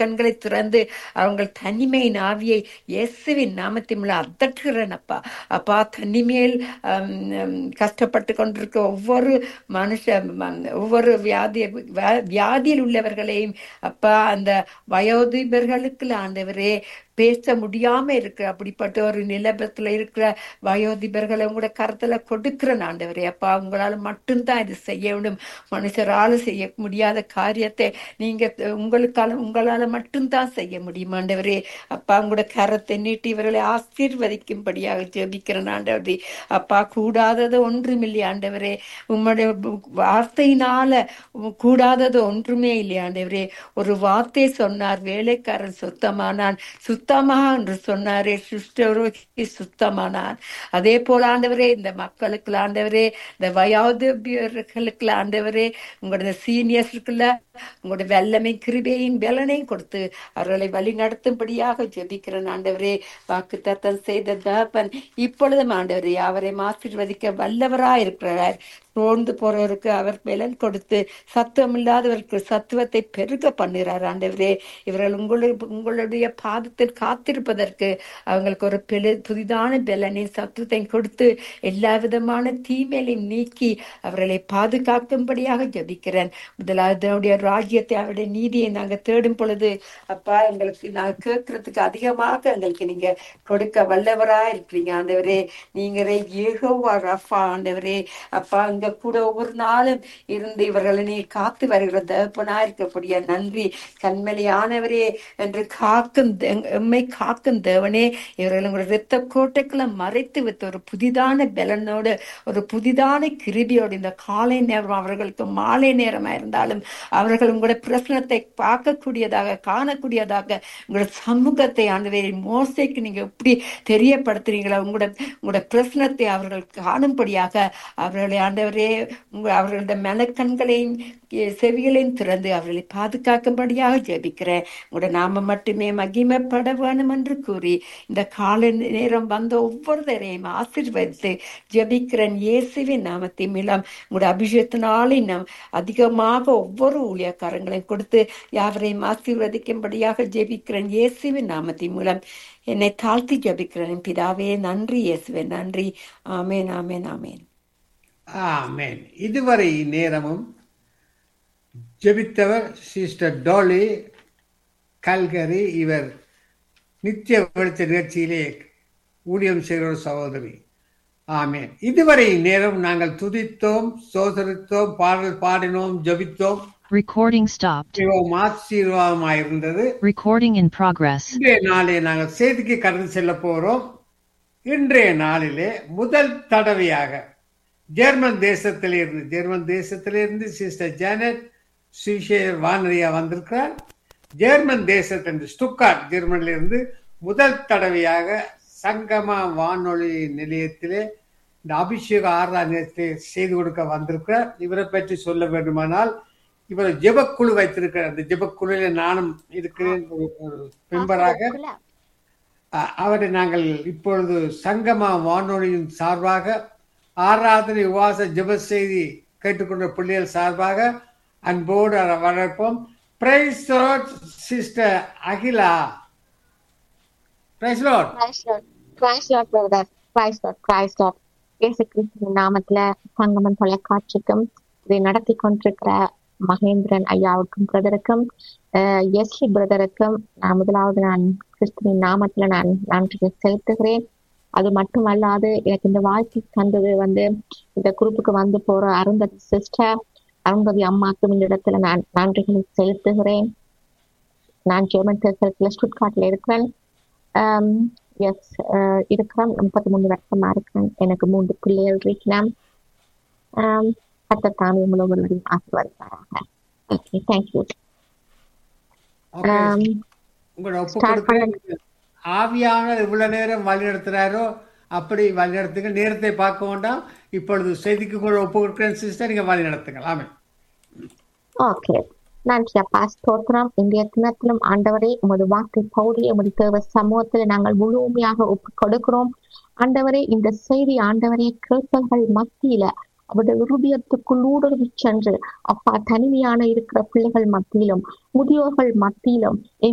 மனக்கண்களை திறந்து அவங்க தனிமையின் ஆவியை இயேசுவின் நாமத்தின் மூலம் அதட்டுகிறேன் அப்பா அப்பா தனிமையில் ஆம், ஆம், கஷ்டப்பட்டு கொண்டிருக்க ஒவ்வொரு மனுஷ ம- ஒவ்வொரு வியாதி வ- வியாதியில் உள்ளவர்களையும் அப்பா அந்த வயோதிபர்களுக்கு ஆண்டவரே பேச முடியாம இருக்கிற அப்படிப்பட்ட ஒரு நிலபத்துல இருக்கிற வயோதிபர்களை உங்களோட கருத்துல கொடுக்கிற ஆண்டவரே அப்பா உங்களால மட்டும்தான் இது செய்ய வேண்டும் மனுஷரால செய்ய முடியாத காரியத்தை நீங்க உங்களுக்கால உங்களால மட்டும்தான் செய்ய முடியும் ஆண்டவரே அப்பா உங்களோட கரத்தை நீட்டி இவர்களை ஆசீர்வதிக்கும்படியாக ஜெபிக்கிறேன் ஆண்டவரே அப்பா கூடாதது ஒன்றுமில்லை ஆண்டவரே உம்முடைய வார்த்தையினால உம் கூடாதது ஒன்றுமே இல்லை ஆண்டவரே ஒரு வார்த்தை சொன்னார் வேலைக்காரன் சுத்தமானான் சுத்தமா என்று சொன்னாரே சுஷ்டரோகி சுத்தமானான் அதே போல ஆண்டவரே இந்த மக்களுக்கு ஆண்டவரே இந்த வயோதிபர்களுக்கு ஆண்டவரே உங்களோட சீனியர்ஸுக்குள்ள உங்களோட வல்லமை கிருபையும் பலனையும் கொடுத்து அவர்களை வழி நடத்தும்படியாக ஜெபிக்கிறேன் ஆண்டவரே வாக்கு தத்தம் செய்த தகப்பன் இப்பொழுதும் ஆண்டவரே அவரை ஆசீர்வதிக்க வல்லவராய் இருக்கிறார் சோர்ந்து போறவருக்கு அவர் பலன் கொடுத்து சத்துவம் இல்லாதவருக்கு சத்துவத்தை பெருக பண்ணுகிறார் ஆண்டவரே இவர்கள் உங்களுடைய உங்களுடைய பாதத்தில் காத்திருப்பதற்கு அவங்களுக்கு ஒரு பெரு புதிதான பலனை சத்துவத்தை கொடுத்து எல்லா விதமான தீமையிலையும் நீக்கி அவர்களை பாதுகாக்கும்படியாக ஜபிக்கிறேன் முதலாவது அவருடைய ராஜ்யத்தை அவருடைய நீதியை நாங்க தேடும் பொழுது அப்பா எங்களுக்கு நாங்க கேட்கறதுக்கு அதிகமாக எங்களுக்கு நீங்க கொடுக்க வல்லவரா இருக்கிறீங்க ஆண்டவரே நீங்களே ஏகோவா ரஃபா ஆண்டவரே அப்பா இங்க கூட ஒவ்வொரு நாளும் இருந்து இவர்களை நீ காத்து வருகிற தகப்பனா இருக்கக்கூடிய நன்றி கண்மலையானவரே என்று காக்கும் தே- எம்மை காக்கும் தேவனே இவர்கள் உங்களுடைய இரத்த கோட்டைக்குள்ள மறைத்து வைத்த ஒரு புதிதான பலனோடு ஒரு புதிதான கிருபியோடு இந்த காலை நேரம் அவர்களுக்கு மாலை நேரமா இருந்தாலும் அவர்கள் உங்களுடைய பிரசனத்தை பார்க்கக்கூடியதாக காணக்கூடியதாக உங்களோட சமூகத்தை ஆண்டவரே மோசைக்கு நீங்க எப்படி தெரியப்படுத்துறீங்களோ உங்களோட உங்களோட பிரசனத்தை அவர்கள் காணும்படியாக அவர்களை ஆண்டவரே உங்க அவர்களுடைய மனக்கண்களையும் எ- செவிகளையும் திறந்து அவர்களை பாதுகாக்கும்படியாக ஜெபிக்கிறேன் உங்களோட நாம மட்டுமே மகிமைப்பட வேணும் என்று கூறி இந்த கால நேரம் வந்த ஒவ்வொருத்தரையும் ஆசீர்வதித்து ஜெபிக்கிறேன் இயேசுவின் நாமத்தின் மூலம் உங்களோட அபிஷேகத்தினாலே நாம் அதிகமாக ஒவ்வொரு ஊழியக்காரங்களையும் கொடுத்து யாவரையும் ஆசீர்வதிக்கும்படியாக ஜெபிக்கிறேன் இயேசுவின் நாமத்தின் மூலம் என்னை தாழ்த்தி ஜெபிக்கிறேன் பிதாவே நன்றி இயேசுவே நன்றி ஆமேன் ஆமேன் ஆமேன் ஆமென் இதுவரை நேரமும் ஜெபித்தவர் சிஸ்டர் டோலி கல்கரி இவர் நித்திய வெளிச்ச நிகழ்ச்சியிலே ஊழியம் செய்கிற ஒரு சகோதரி ஆமென் இதுவரை நேரம் நாங்கள் துதித்தோம் சோதரித்தோம் பாடல் பாடினோம் ஜெபித்தோம் Recording stopped. மிகவும் ஆசீர்வாதமாயிருந்தது Recording in progress. இன்றைய நாளே நாங்கள் செய்திக்கு கடந்து செல்ல போறோம் இன்றைய நாளிலே முதல் தடவையாக ஜெர்மன் தேசத்திலிருந்து ஜெர்மன் தேசத்திலிருந்து சிஸ்டர் ஜானட் சுவிசேஷர் வானரியா வந்திருக்கிறார் ஜெர்மன் தேசத்திலிருந்து ஸ்டுக்காட் ஜெர்மனிலிருந்து முதல் தடவையாக சங்கமா வானொலி நிலையத்திலே இந்த அபிஷேக ஆராதனத்தை செய்து கொடுக்க வந்திருக்கிறார் இவரை பற்றி சொல்ல வேண்டுமானால் இவர் ஜெபக்குழு வைத்திருக்கிறார் அந்த ஜெபக்குழுவில் நானும் இருக்கிறேன் ஒரு ஒரு மெம்பராக அ- அவரை நாங்கள் இப்பொழுது சங்கமா வானொலியின் சார்பாக ஆராதனை உவாச ஜெப செய்தி கேட்டுக்கொண்ட பிள்ளைகள் சார்பாக அன்போடு அதை வரவேற்போம் praise sister Akila praise Lord Christ Lord, Christ Lord, brother. Christ Lord, Christ Lord. இயேசு கிறிஸ்துவின் நாமத்துல சங்கமன் தொலைக்காட்சிக்கும் இதை நடத்தி கொண்டிருக்கிற மகேந்திரன் ஐயாவுக்கும் பிரதருக்கும் எஸ்லி பிரதருக்கும் நான் முதலாவது நான் கிறிஸ்துவின் நாமத்துல நான் நன்றி செலுத்துகிறேன் அது மட்டுமல்லாது எனக்கு இந்த வாய்ப்பு தந்தது வந்து இந்த குரூப்புக்கு வந்து போற அருந்ததி சிஸ்டர் அருந்ததி அம்மாக்கும் இந்த இடத்துல நான் நன்றிகளை செலுத்துகிறேன் நான் ஜெர்மன் தேசத்துல ஸ்டுட்காட்ல இருக்கிறேன் எஸ் இருக்கிறேன் முப்பத்தி மூணு வருஷமா இருக்கிறேன் எனக்கு மூன்று பிள்ளைகள் இருக்கிறேன் கத்த தாமி முழுவதும் ஆசீர்வதிப்பாராக ஓகே தேங்க்யூ உங்களோட ஒப்பு Start கொடுக்க ஆவியானவர் இவ்வளவு நேரம் வழி நடத்துறாரோ அப்படி வழி நடத்துங்க நேரத்தை பார்க்க வேண்டாம் இப்பொழுது செய்திக்கு கூட ஒப்பு கொடுக்கிறேன் சிஸ்டர் நீங்க வழி நடத்துங்க ஆமென் ஓகே நன்றி அப்பா ஸ்தோத்திரம் இன்றைய தினத்திலும் ஆண்டவரே உமது வார்த்தை பௌடி உமது தேவ சமூகத்தில் நாங்கள் முழுமையாக ஒப்பு கொடுக்கிறோம் ஆண்டவரே இந்த செய்தி ஆண்டவரே கேட்பவர்கள் மத்தியில அவருடைய இருதயத்துக்குள் ஊடுருவி சென்று அப்பா தனிமையான இருக்கிற பிள்ளைகள் மத்தியிலும் முதியோர்கள் மத்தியிலும்